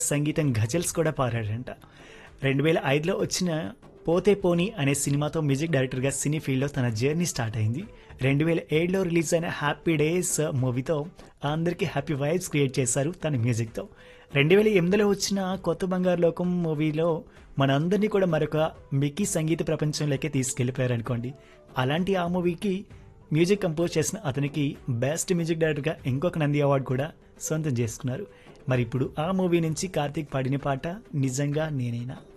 సంగీతం గజల్స్ కూడా పాడాడంట రెండు వేల ఐదులో వచ్చిన పోతే పోని అనే సినిమాతో మ్యూజిక్ డైరెక్టర్గా సినీ ఫీల్డ్లో తన జర్నీ స్టార్ట్ అయింది రెండు వేల ఏడులో రిలీజ్ అయిన హ్యాపీ డేస్ మూవీతో అందరికీ హ్యాపీ వైబ్స్ క్రియేట్ చేశారు తన మ్యూజిక్తో రెండు వేల ఎనిమిదిలో వచ్చిన కొత్త బంగారు లోకం మూవీలో మనందరినీ కూడా మరొక మిక్కీ సంగీత ప్రపంచంలోకి తీసుకెళ్ళిపోయారు అనుకోండి అలాంటి ఆ మూవీకి మ్యూజిక్ కంపోజ్ చేసిన అతనికి బెస్ట్ మ్యూజిక్ డైరెక్టర్గా ఇంకొక నంది అవార్డు కూడా సొంతం చేసుకున్నారు మరి ఇప్పుడు ఆ మూవీ నుంచి కార్తీక్ పాడిన పాట నిజంగా నేనైనా